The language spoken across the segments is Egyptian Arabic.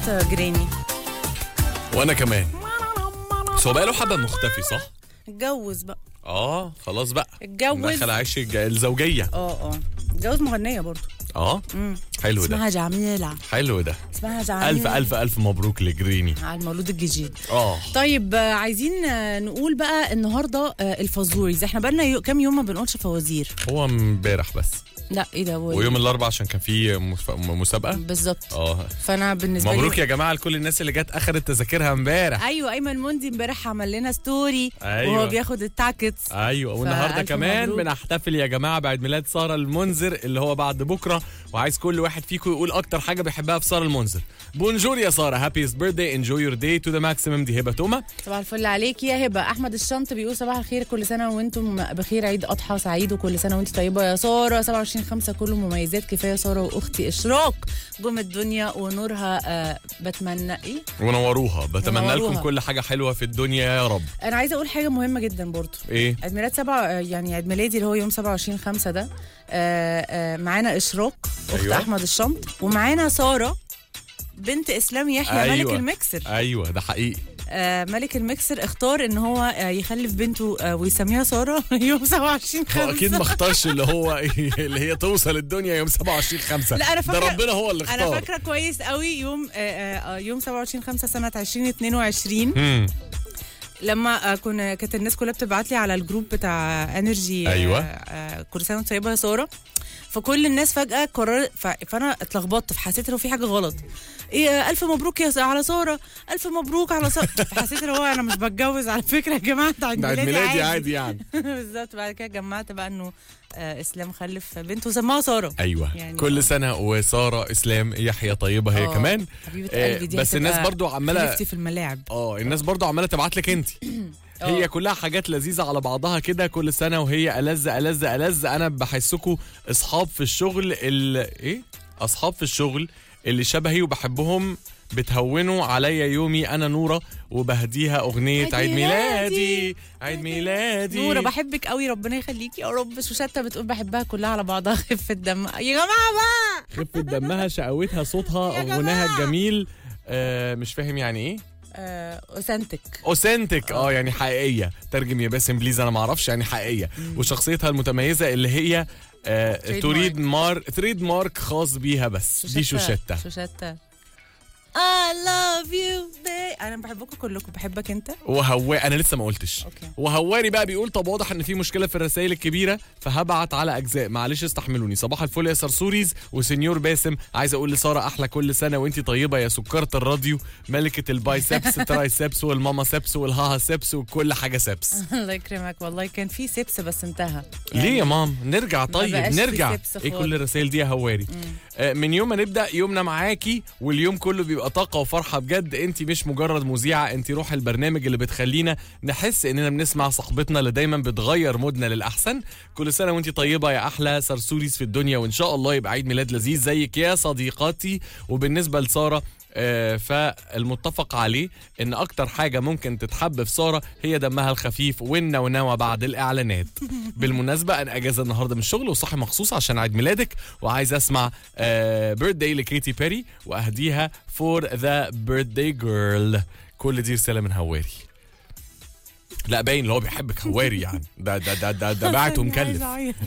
جريني وانا كمان بس هو بقاله حبه مختفي صح؟ اتجوز بقى اه خلاص بقى اتجوز دخل عيش الج- الزوجيه اه اه اتجوز مغنيه برضو اه مم. حلو ده اسمها جميلة حلو ده اسمها جميلة الف الف الف مبروك لجريني على المولود الجديد اه طيب آه، عايزين آه، نقول بقى النهارده آه، الفازوريز احنا بقالنا يو- كام يوم ما بنقولش فوازير هو امبارح بس لا ايه ده هو إيه؟ ويوم الاربعاء عشان كان في مف- مسابقه بالظبط اه فانا بالنسبه مبروك لي يا جماعه لكل الناس اللي جت اخدت تذاكرها امبارح ايوه ايمن موندي امبارح عمل لنا ستوري أيوة. وهو بياخد التاكتس ايوه والنهارده فألف كمان مبروك. بنحتفل يا جماعه بعيد ميلاد ساره المنذر اللي هو بعد بكره وعايز كل واحد فيكم يقول اكتر حاجه بيحبها في ساره المنذر بونجور يا ساره هابيست بيرثداي انجوي يور داي تو ذا ماكسيمم دي هبه توما صباح الفل عليك يا هبه احمد الشنط بيقول صباح الخير كل سنه وانتم بخير عيد اضحى سعيد وكل سنه وانت طيبه يا ساره 27 5 كله مميزات كفايه ساره واختي اشراق جم الدنيا ونورها آه بتمنى ايه ونوروها بتمنى لكم ونوروها. كل حاجه حلوه في الدنيا يا رب انا عايزه اقول حاجه مهمه جدا برضو ايه عيد ميلاد سبعة آه، يعني عيد ميلادي اللي هو يوم 27 5 ده آه، آه، معانا اشراق اخت أيوة. احمد الشنط ومعانا ساره بنت اسلام يحيى أيوة. ملك المكسر ايوه ده حقيقي آه، ملك المكسر اختار ان هو آه، يخلف بنته آه، ويسميها ساره يوم 27 هو 5 اكيد ما اختارش اللي هو اللي هي توصل الدنيا يوم 27 5 لا، أنا ده فاكرة- ربنا هو اللي انا اختار فاكره كويس قوي يوم آه، آه، آه، يوم 27 5 سنه 2022 مم. لما آه، كنا كانت الناس كلها بتبعت لي على الجروب بتاع انرجي أيوة. كل سنه وانت طيبه يا ساره فكل الناس فجاه قررت ف... فانا اتلخبطت فحسيت ان في حاجه غلط ايه آه، الف مبروك يا س- على ساره الف مبروك على ساره فحسيت ان هو انا مش بتجوز على فكره يا جماعه ده عيد ده عيد ميلادي ميلادي عادي عادي يعني بالظبط بعد كده جمعت بقى انه آه، اسلام خلف بنت وسماها ساره ايوه يعني كل سنه وساره اسلام يحيى طيبه هي آه، كمان حبيبه آه، قلبي دي بس الناس هتبقى برضو عماله خليفتي في الملاعب اه الناس برضو عماله تبعت لك انت هي كلها حاجات لذيذه على بعضها كده كل سنه وهي ألذ ألذ ألذ انا بحسكم اصحاب في الشغل ال ايه اصحاب في الشغل اللي شبهي وبحبهم بتهونوا عليا يومي انا نوره وبهديها اغنيه عيد عيد ميلادي. ميلادي عيد ميلادي نورة بحبك قوي ربنا يخليكي يا رب شوشتة بتقول بحبها كلها على بعضها خفة دم يا جماعة بقى خفه دمها شقاوتها صوتها يا غناها جماعة. الجميل آه مش فاهم يعني ايه آه، أوسنتك اوثنتك اه يعني حقيقيه ترجم يا باسم بليز انا ما اعرفش يعني حقيقيه وشخصيتها المتميزه اللي هي آه Trademark. تريد مار تريد مارك خاص بيها بس دي شوشتة شوشتة I love you babe أنا بحبكم كلكم بحبك أنت وهوا انا لسه ما قلتش أوكي. وهواري بقى بيقول طب واضح ان في مشكله في الرسائل الكبيره فهبعت على اجزاء معلش استحملوني صباح الفل يا سرسوريز وسنيور باسم عايز اقول لساره احلى كل سنه وانت طيبه يا سكره الراديو ملكه البايسبس ترايسبس والماما سبس والهاها سبس وكل حاجه سبس الله يكرمك والله كان في سبس بس انتهى ليه يا مام نرجع طيب بقاش في نرجع سبس ايه كل خالص. الرسائل دي يا هواري آه، من يوم ما نبدا يومنا معاكي واليوم كله بيبقى طاقه وفرحه بجد انت مش مجرد مذيعه انت روح البرنامج اللي بتخلينا نحس اننا بنسمع صاحبتنا اللي دايما بتغير مودنا للاحسن كل سنه وانت طيبه يا احلى سرسوريس في الدنيا وان شاء الله يبقى عيد ميلاد لذيذ زيك يا صديقاتي وبالنسبه لساره آه، فالمتفق عليه ان اكتر حاجه ممكن تتحب في ساره هي دمها الخفيف والنونوه بعد الاعلانات بالمناسبه انا اجازه النهارده من الشغل وصاحي مخصوص عشان عيد ميلادك وعايز اسمع بيرث داي لكيتي بيري واهديها فور ذا بيرث داي جيرل كل دي رساله من هواري لا باين اللي هو بيحبك هواري يعني ده ده ده ده, ده باعت ومكلف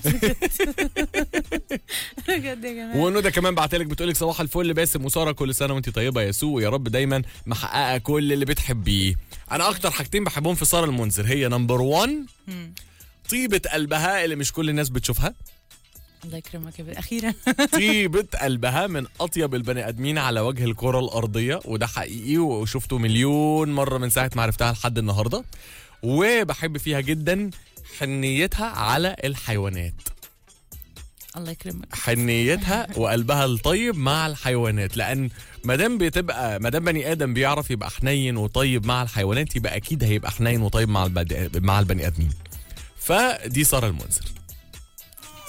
بجد يا جماعة وندى كمان بعتلك بتقولك صباح الفل باسم وساره كل سنه وانت طيبه يا سو ويا رب دايما محققه كل اللي بتحبيه انا اكتر حاجتين بحبهم في ساره المنذر هي نمبر 1 طيبه قلبها اللي مش كل الناس بتشوفها الله يكرمك يا بنت أخيرا طيبة قلبها من أطيب البني آدمين على وجه الكرة الأرضية وده حقيقي وشفته مليون مرة من ساعة ما عرفتها لحد النهاردة وبحب فيها جدا حنيتها على الحيوانات الله يكرمك حنيتها وقلبها الطيب مع الحيوانات لان ما دام بتبقى ما دام بني ادم بيعرف يبقى حنين وطيب مع الحيوانات يبقى اكيد هيبقى حنين وطيب مع البني مع البني ادمين فدي ساره المنذر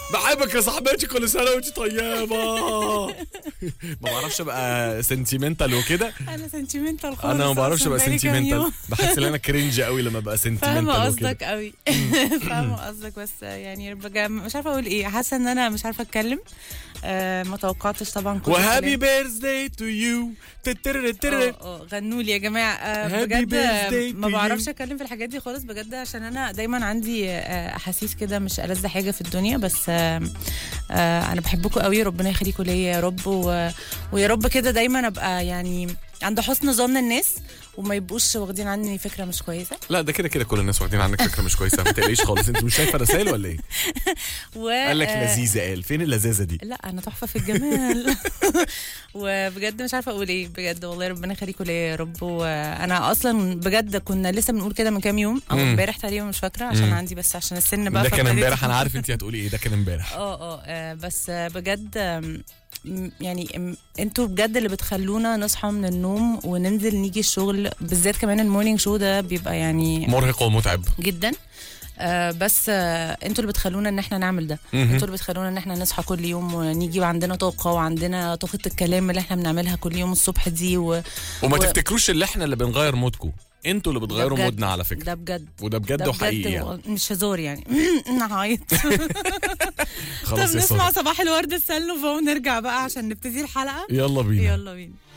بحبك يا صاحبتي كل سنه وانت طيبه ما بعرفش ابقى سنتيمنتال وكده انا سنتيمنتال خالص انا ما بعرفش أصلاً ابقى بقالي كام سنتيمنتال يوم. بحس ان انا كرنج قوي لما ابقى سنتيمنتال فاهمة وكده قصدك قوي فاهمة قصدك بس يعني بجا مش عارفة اقول ايه حاسة ان انا مش عارفة اتكلم آه ما توقعتش طبعا كل وهابي الكلام. بيرث داي تو يو اه اه غنوا لي يا جماعه آه Happy بجد آه، birthday ما to بعرفش you. اتكلم في الحاجات دي خالص بجد عشان انا دايما عندي آه، احاسيس كده مش ألذ حاجه في الدنيا بس آه آه انا بحبكم قوي ربنا يخليكم ليا يا رب و... ويا رب كده دايما ابقى يعني عند حسن ظن الناس وما يبقوش واخدين عني فكره مش كويسه لا ده كده كده كل الناس واخدين عنك فكره مش كويسه ما تقلقيش خالص انت مش شايفه رسائل ولا ايه؟ و... قال لك آه، لذيذه قال فين اللذاذه دي؟ لا انا تحفه في الجمال وبجد مش عارفه اقول ايه بجد والله ربنا يخليكم ليا يا رب وانا اصلا بجد كنا لسه بنقول كده من كام يوم او مم. امبارح تقريبا مش فاكره عشان مم. عندي بس عشان السن بقى ده كان فابتديت- امبارح انا عارف انت هتقولي ايه ده كان امبارح اه اه آه، بس آه، بجد آم، م- يعني م- انتوا بجد اللي بتخلونا نصحى من النوم وننزل نيجي الشغل بالذات كمان المورنينج شو ده بيبقى يعني مرهق ومتعب جدا آه بس آه انتوا اللي بتخلونا ان احنا نعمل ده مهم. انتوا اللي بتخلونا ان احنا نصحى كل يوم ونيجي وعندنا طاقه وعندنا طاقه الكلام اللي احنا بنعملها كل يوم الصبح دي و... وما و- تفتكروش اللي احنا اللي بنغير مودكم انتوا اللي بتغيروا بجد. مودنا على فكره ده بجد وده بجد ده وحقيقي يعني. و- مش هزار يعني انا هعيط خلاص طب يا نسمع ساره صباح الورد السلوفة ونرجع بقى عشان نبتدي الحلقه يلا بينا يلا بينا